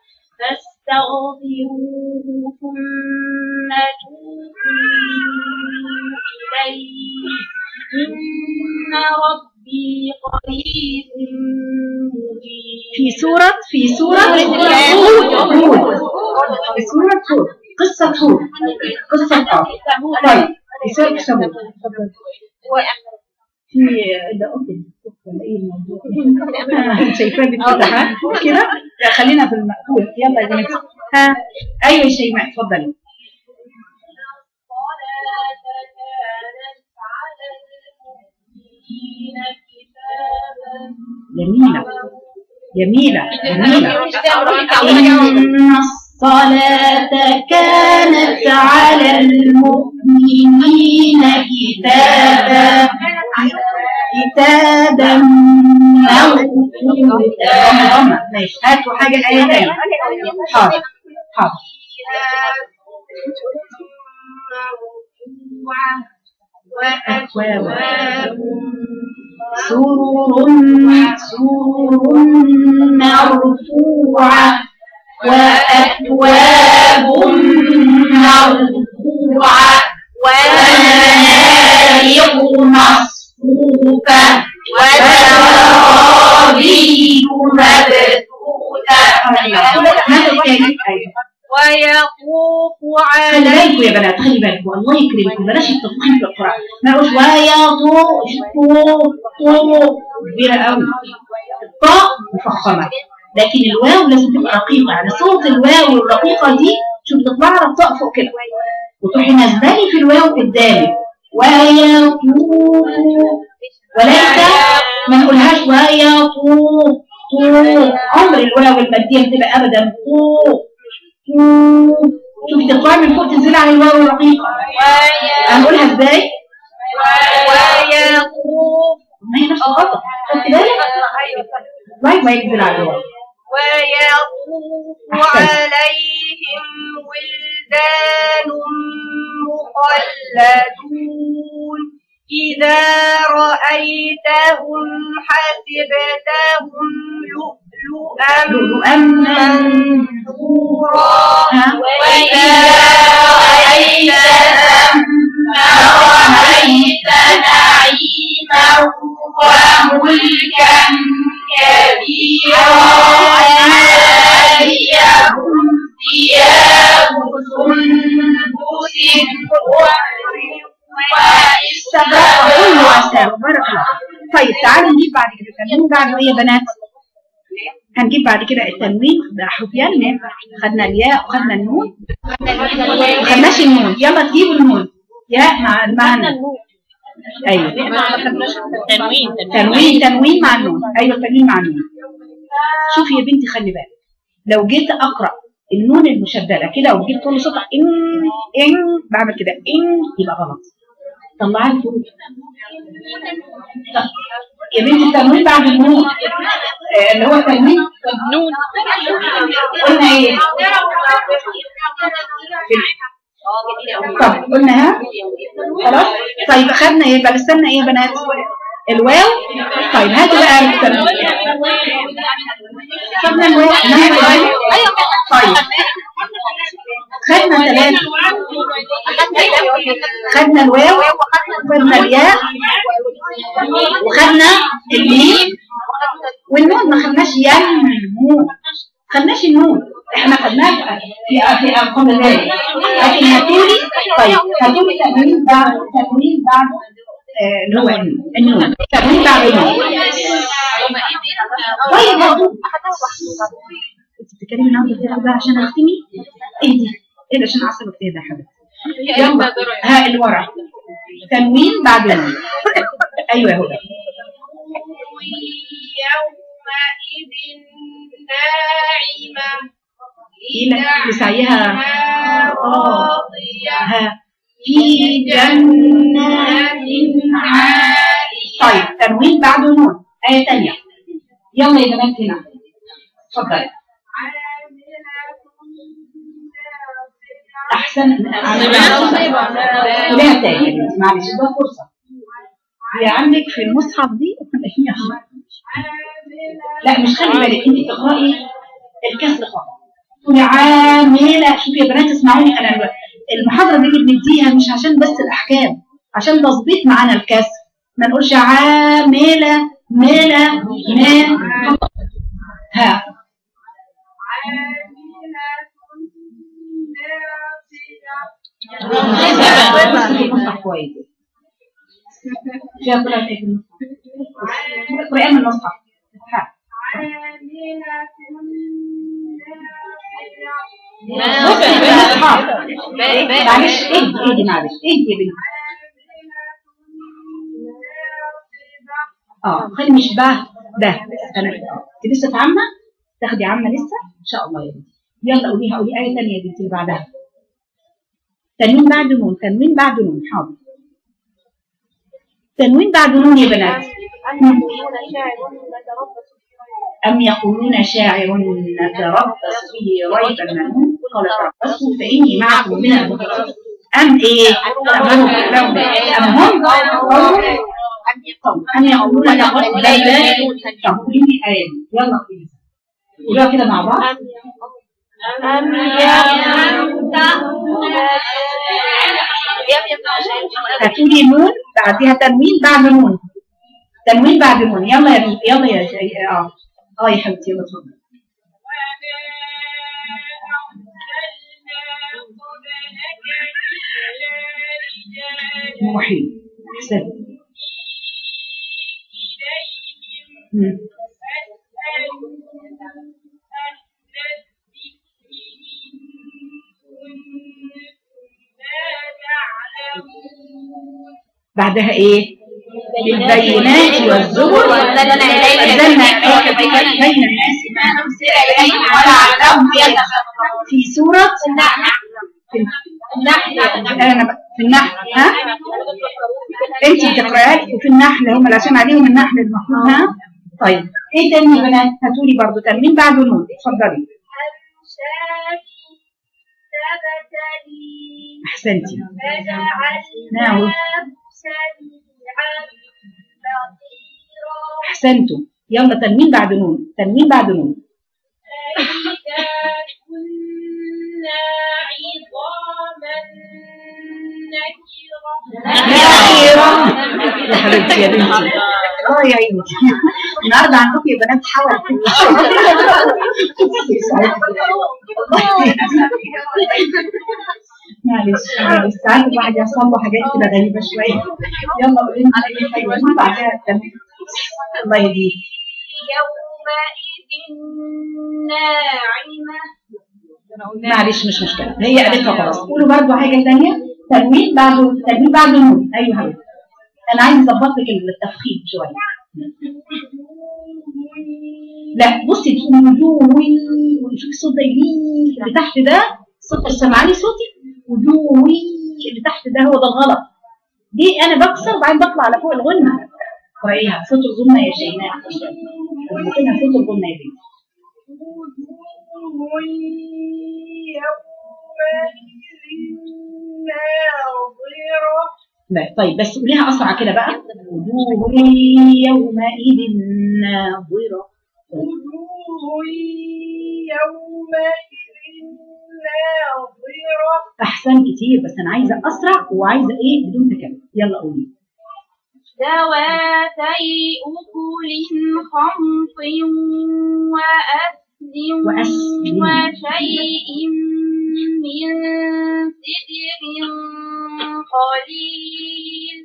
S2: فاستغفروه ثم توبوا إليه إن ربي قريب مجيب
S1: في سورة في سورة
S2: هود.
S1: هود في سورة هود قصة هود قصة هود طيب في سورة ثمود اتفضل. في ده أوكي ولا ايه الموضوع آه، شايفاه بتفتح ها كده لا، خلينا في المأكول يلا يا بنات ها ايوه يا شيماء اتفضلي جميلة جميلة جميلة إن الصلاة كانت على المؤمنين كتابا كتابا موقوتا ماشي هاتوا حاجة الآية تانية حاضر حاضر
S2: وأكواب
S1: سرر سرر مرفوعة وأكواب مرفوعة ونمارق مصفوفة وزرابي مبثوثة
S2: ويطوف
S1: خلي بالكم
S2: عليهم
S1: يا بنات خلي بالكم الله يكرمكم بلاش التضخيم في القرآن ما يقولش ويا طو طو طو كبيرة قوي الطاء مفخمة لكن الواو لازم تبقى رقيقة يعني صوت الواو الرقيقة دي شوف تطلع على الطاء فوق كده وتروحي نازلالي في الواو قدامك ويطوف وليس ما نقولهاش ويطوف طو عمر الواو المادية بتبقى أبدا طو طو شوفي تطلعي من فوق تنزلي على الواو الرقيقة هنقولها ازاي؟
S2: ويطوف
S1: ما هي نفس الخطأ خدت بالك؟ واي ما ينزل على الواو
S2: ويطوف
S1: أحسنت.
S2: عليهم ولدان مخلدون إذا رأيتهم حسبتهم لؤلؤا
S1: لؤلؤا
S2: منثورا
S1: ها؟
S2: وإذا رأيت ثم رأيت نعيما وملكا كبيرا
S3: عاليهم ثياب سندس واستبرق
S1: كله عساو بارك الله طيب تعالوا نجيب بعد كده التنوين بعده ايه يا بنات هنجيب بعد كده التنوين ده حفيان خدنا الياء وخدنا النون ما خدناش النون يلا تجيبوا النون ياء مع مع النون ايوه
S2: تنوين
S1: تنوين تنوين مع النون ايوه تنوين مع النون شوفي يا بنتي خلي بالك لو جيت اقرا النون المشدده كده وجيت تقول صوتها ان ان بعمل كده ان يبقى غلط طلعي الفروق طب، يا بنتي التنوين بعد النون آه، اللي هو التنوين
S2: نون
S1: قلنا ايه طب قلنا ها خلاص طيب خدنا ايه بقى استنى ايه يا بنات الواو طيب هاتوا بقى التنوين خدنا الواو إنما الواو. طيب خدنا ثلاثة خدنا الواو خدنا الياء وخدنا الميم والنون ما خدناش ينمو خدناش النون احنا خدناها في في ارقام ذلك لكن هاتولي طيب هاتولي تنوين بعد تنوين بعد آه، اللي هو النون تنوين بعد النون طيب هاتوا انت بتتكلمي النهارده كده بقى عشان اختمي اهدي ايه ده عشان عصبك كده يا حبيبتي يلا ها اللي ورا تنوين بعد النون ايوه يا هدى
S3: يومئذ ناعمة
S1: إلى لسعيها
S3: راضية
S1: ها في جنات
S3: عالية
S1: طيب تنوين بعده نون آية تانية يلا يا بنات هنا اتفضلي أحسن قوليها تاني يا بنتي معلش ده فرصة هي عندك في المصحف دي لا مش خلي بالك انت تقرأي الكسر خالص تقولي عاملة شوفي يا بنات اسمعوني انا الو- المحاضرة دي اللي بنديها مش عشان بس الأحكام عشان تظبيط معانا الكسر ما نقولش عاملة ملا ما ها بس في المصحف كويس فيها كلها في المصحف قرآن من المصحف ها بصي في المصحف معلش اهدي اهدي معلش اهدي يا بنتي اه خلي مش به ده انا انت لسه في عامه تاخدي عامه لسه ان شاء الله يا بنتي يلا قوليها قولي ايه ثانيه يا بنتي اللي بعدها تنوين بعد نون تنوين بعد نون حاضر تنوين بعد نون يا بنات أم يقولون شاعر نتربص به ريب المنون قال تربصوا فإني معكم من المتربصين أم إيه؟ أم هم أم هم قوم أم يقولون لقد بلى طب قولي لي آية يلا قولي قولوها كده مع بعض
S2: أم
S1: هتقولي نون بعديها تنوين بعد نون تنوين بعد نون يلا يا يلا يا يا- اه اه يا حبيبتي يلا اتفضلي محيط احسن مم. بعدها ايه بالبينات والزبر
S2: وأنزلنا إليك
S1: أنزلنا إليك بين الناس ما أنزل إليهم ولعلهم يتقون في سورة في النحل أنا ب- في النحل ها أنت بتقرأي وفي النحل هم العشان عليهم النحل المفروض ها طيب إيه تاني يا بنات هاتولي برضو تنوين بعد نون اتفضلي أحسنتي نعم. أحسنتم يلا تنوين بعد نون تنوين بعد نون نكرة يا حبيبتي يا بنتي الله يعينك النهارده عندكم يا بنات حول معلش معلش ساعات الواحد يحصل له حاجات كده غريبه شويه يلا قولي لنا اي حاجه بعدها تمام الله يهديك
S3: يومئذ ناعمة
S1: معلش مش مشكله هي قالتها خلاص قولوا برضو حاجه ثانيه تنوين بعد تنوين بعد النون ايوه حبيبي انا عايز اظبط لك التفخيم شويه لا بصي تقولي وجوه وشوفي الصوت ده يجي اللي تحت ده صوت سامعاني صوتي وجوه اللي تحت ده هو ده الغلط دي انا بكسر وبعدين بطلع على فوق الغنه قرأيها صوت الغنه يا شيماء اظبطينا صوت الغنه يا بنتي
S3: وجوه يومئذ ناظرة
S1: لا طيب بس قوليها اسرع كده بقى وجوه يومئذ ناظره
S3: وجوه يومئذ ناظرة
S1: احسن كتير بس انا عايزه اسرع وعايزه ايه بدون تكلم يلا قولي
S3: ذواتي أكل خمط وأسل
S1: وأسل.
S3: وشيء من سدر قليل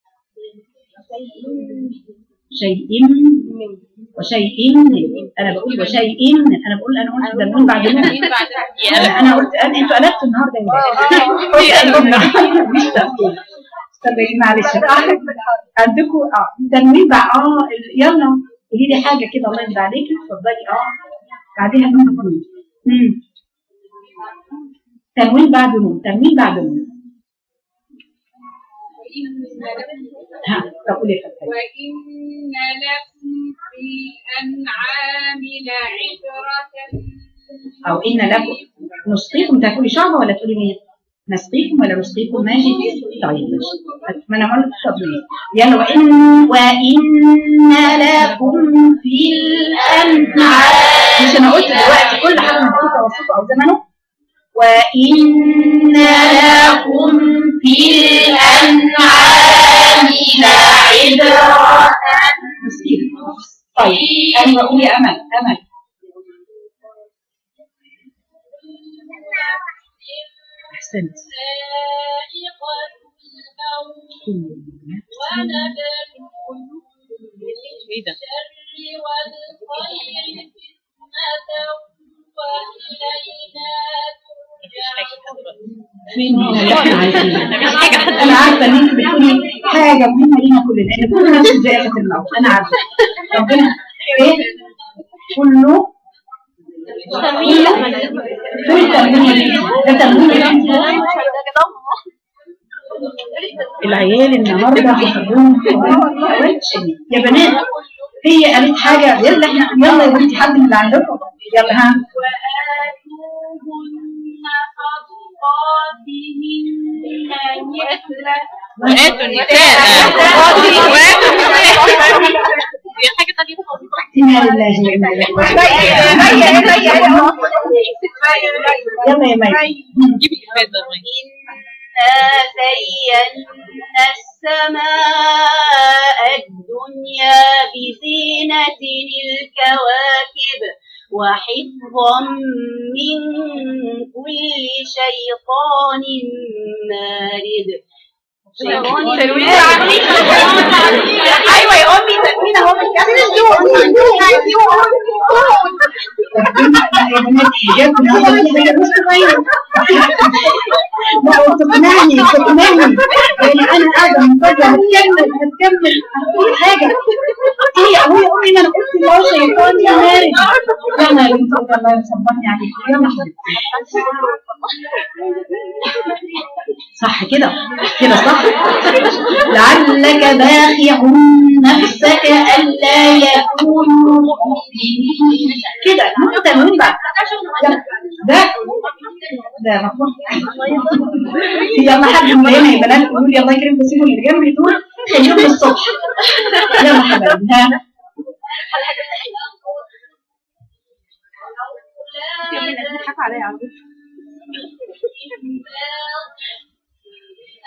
S1: شيء وشيء من انا بقول وشيء من انا بقول انا قلت ده النون بعد نون انا انا قلت انا انتوا قلبتوا النهارده يا ولاد. قلت النهارده مش تفكير استنى معلش عندكم اه تنوين بقى اه يلا قولي لي حاجه كده الله يرضى عليكي اتفضلي اه بعديها نون نون مم. تنوين بعد نون تنوين بعد نون ها طب قولي يا فتاة.
S3: وإن لكم في الأنعام لعبرة
S1: او ان لكم نسقيكم انت هتقولي شعبه ولا تقولي مين؟ نسقيكم ولا نسقيكم ماشي؟ طيب ماشي ما انا قلت تطبيق يلا وان وان لكم في الانعام مش انا قلت دلوقتي كل حاجه مكتوبه وصفه او زمنه وان لكم في الانعام لعبره نسقيكم طيب ايوه قولي امل امل احسنت
S3: سائقة الموت ونبلوكم بالشر والخير فتنة وإلينا ترجعون
S1: فين هنا اللي احنا عايزينه انا عارفه ان انت بتقولي حاجه مهمه لينا كلنا لان كلنا نفس ذائقه الموت انا عارفه ربنا ايه كله كل تمرين ده تمرين العيال النهارده هيخلوهم حوالي شديد يا بنات هي قالت حاجه يلا احنا يلا يا بنتي حد من اللي عندكم يلا ها
S3: وآتوهن صدقاتهن نحلة
S2: وآتوا النساء وآتوا النساء هي حاجة تانية خالص
S1: انا لله وانا اليه راجعون يلا يا مي
S2: جيبي كفاية ده
S3: إنا زينا السماء الدنيا بزينة الكواكب وحفظا من كل شيطان مارد شيطان ايوه يا امي تكوين اهو
S1: يا بنات حجاب النهارده كده مش صغير لا وتقنعني تقنعني يعني انا قاعده منتظره هتكمل هتكمل هتقول حاجه هي ابويا امي انا قلت له شيطان يا مارد يلا يا بنتي الله يصبرني عليك يلا حبيبتي صح كده كده صح لعلك باخع نفسك ألا يكونوا مؤمنين كده نون تنوين بقى ده ده مفهوم يلا حد من هنا يا بنات قولوا لي الله يكرمكم سيبوا اللي جنبي دول خليهم للصبح يلا حبايبي ها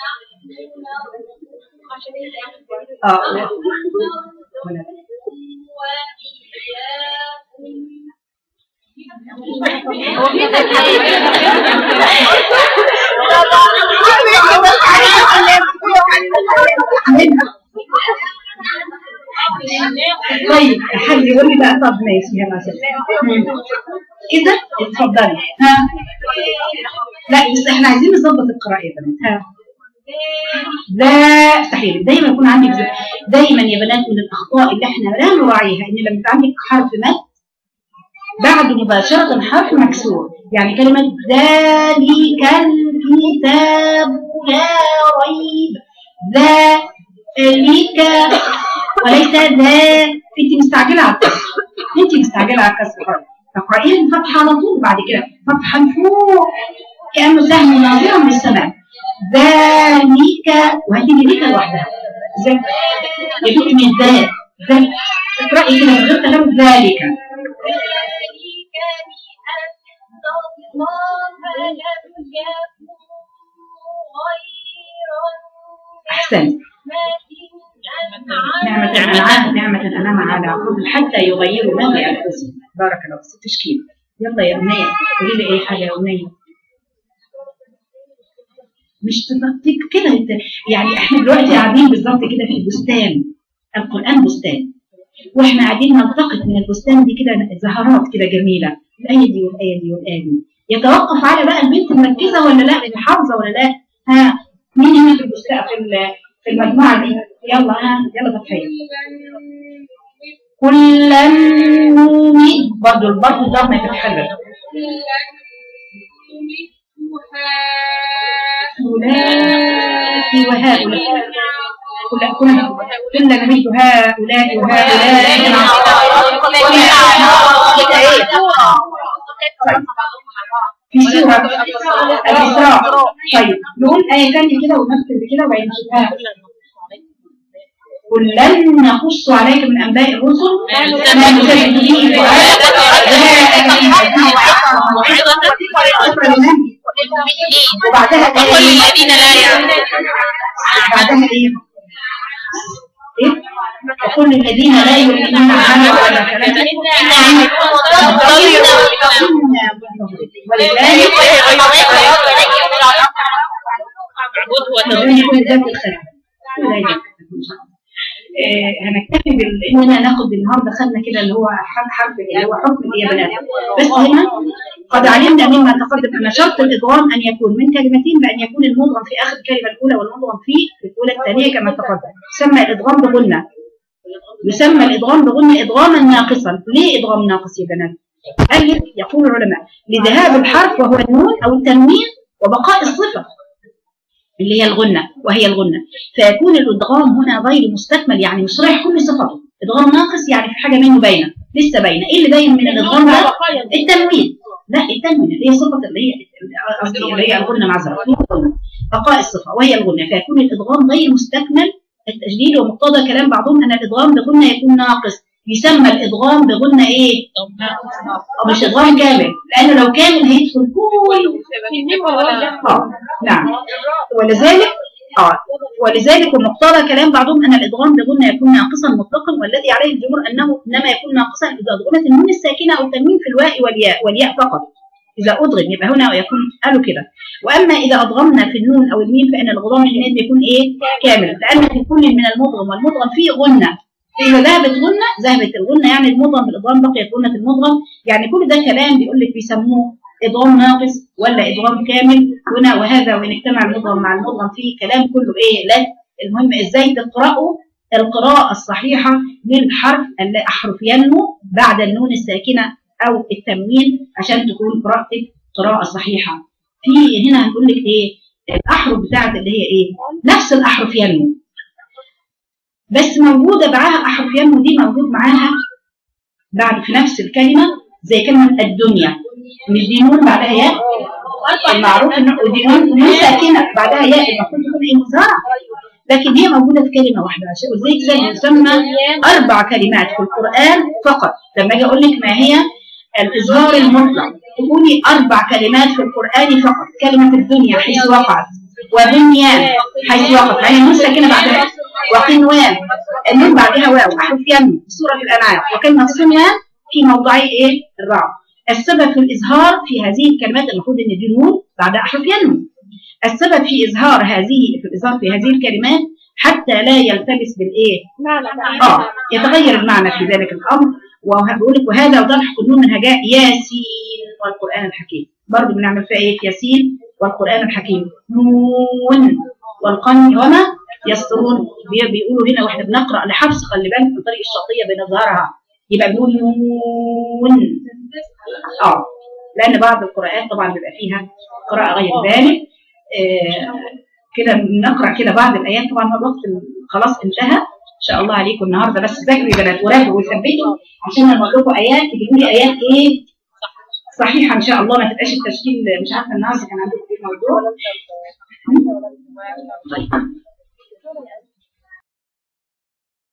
S1: اه ولا
S3: هو في تكليف
S1: طيب حد يقول لي بقى طب ماشي يلا شيخ كده اتفضلي ها لا بس احنا عايزين نظبط القراءة يا بنات ها لا مستحيل دايما يكون عندك ز- دايما يا بنات من الاخطاء اللي احنا لا نراعيها ان لما يبقى عندك حرف مد بعد مباشرة حرف مكسور يعني كلمة ذلك الكتاب لا ريب ذلك وليس ذا انت مستعجلة على الكسر انت مستعجلة على الكسر تقرأيه الفتحة على طول بعد كده فتحة فوق كأنه سهم ناظرا من السماء ذلك وهتيجي ليك لوحدها ذلك يدوك من ذات ذلك اقرأي كده من غير كلام ذلك أحسنت نعمة الأنعام نعمة الأنعام على عقول حتى يغيروا ما بأنفسهم بارك الله في التشكيل يلا يا أمنية قولي لي أي حاجة يا أمنية مش تنطيك كده انت يعني احنا دلوقتي قاعدين بالظبط كده في البستان القرآن بستان واحنا قاعدين نلتقط من البستان دي كده زهرات كده جميلة الآية دي والآية دي والآية دي يتوقف على بقى البنت مركزة ولا لا حافظة ولا لا ها مين هنا في البستان في ال- في المجموعة دي يلا ها يلا فتحية كلا نمد برضه برضه الضغط يتحرك هؤلاء وهؤلاء كل كل كل نمد هؤلاء وهؤلاء في سورة الإسراء طيب نقول آية ثانية كده ونختم بكده وبعدين نشوفها قل لن نقص عليك من أنباء الرسل ما نثبت به فؤادك وبعدها
S2: وكل
S1: آية
S2: الذين لا يعلمون
S1: بعدها ايه؟ ايه؟ وكل الذين لا يؤمنون عنه ولا كلام ولذلك
S2: اعبده وتوكل
S1: نظن كل ده في الخير كل ده يكفي إن شاء الله. آه، هنكتفي باننا ناخد النهارده خدنا كده اللي هو حرف حرف اللي هو حكم ايه يا بنات بس هنا قد علمنا مما تقدم ان شرط الادغام ان يكون من كلمتين بان يكون المدغم في اخر الكلمه الاولى والمدغم في الاولى الثانيه كما تقدم يسمى الادغام بغنه يسمى الادغام بغنه ادغاما ناقصا ليه ادغام ناقص يا بنات قال لك يقول العلماء لذهاب الحرف وهو النون او التنوين وبقاء الصفه اللي هي الغنة وهي الغنة فيكون الإدغام هنا غير مستكمل يعني مش رايح كل صفته إدغام ناقص يعني في حاجة منه باينة لسه باينة إيه اللي باين من الإدغام ده؟ التنوين لا التنوين اللي هي صفة اللي هي قصدي اللي هي الغنة معذرة بقاء الصفة وهي الغنة فيكون الإدغام غير مستكمل التجديد ومقتضى كلام بعضهم أن الإدغام بغنة يكون ناقص يسمى الإدغام بغنة إيه؟ أو مش إدغام كامل لأنه لو كامل هيدخل كل آه نعم ولذلك اه ولذلك ومقتضى كلام بعضهم ان الادغام بغنى يكون ناقصا مطلقا والذي عليه الجمهور انه انما يكون ناقصا اذا ادغمت النون الساكنه او التنوين في الواء والياء والياء فقط اذا ادغم يبقى هنا يكون قالوا كده واما اذا ادغمنا في النون او الميم فان الادغام هنا بيكون ايه كامل لان في كل من المدغم والمدغم فيه غنه إذا ذهبت غنة ذهبت الغنة يعني المدغم بالإدغام بقيت غنة المدغم يعني كل ده كلام بيقول لك بيسموه إدغام ناقص ولا إدغام كامل هنا وهذا وإن اجتمع المدغم مع المدغم فيه كلام كله إيه لا المهم إزاي تقرأوا القراءة الصحيحة للحرف اللي أحرف ينمو بعد النون الساكنة أو التنوين عشان تكون قراءتك قراءة صحيحة في هنا هنقول لك إيه الأحرف بتاعت اللي هي إيه نفس الأحرف ينمو بس موجودة معاها أحرف ينمو دي موجود معاها بعد في نفس الكلمة زي كلمة الدنيا مش دي نون بعدها ياء المعروف ان ودي نون نون ساكنه بعدها ياء المفروض تكون ايه مظهره لكن هي موجوده في كلمه واحده عشان وزي كده يسمى اربع كلمات في القران فقط لما اجي اقول لك ما هي الاظهار المطلق تقولي اربع كلمات في القران فقط كلمه الدنيا حيث وقعت وبنيان حيث وقعت يعني نون ساكنه بعدها وقنوان النون بعدها واو احرف يم سوره الانعام وكلمه صنوان في موضعي ايه الرعب السبب في الاظهار في هذه الكلمات المفروض ان دي نون بعدها احرف يم السبب في اظهار هذه في الاظهار في هذه الكلمات حتى لا يلتبس بالايه اه يتغير المعنى في ذلك الامر وبقول لك وهذا وضح قانون من هجاء ياسين والقران الحكيم برضه بنعمل فيها ايه ياسين والقران الحكيم نون والقلم وما يسطرون بي- بيقولوا هنا واحنا بنقرا لحفص خلي بالك من طريق الشرطيه بنظهرها يبقى بنقول نون اه لان بعض القراءات طبعا بيبقى فيها قراءه غير ذلك آه كده نقرا كده بعض الايات طبعا الوقت خلاص انتهى ان شاء الله عليكم النهارده بس ذاكروا يا بنات وراجعوا وثبتوا عشان لما اقول لكم ايات تجيبوا لي ايات ايه صحيحه ان شاء الله ما تبقاش التشكيل مش عارفه النهارده كان عندكم ايه موضوع طيب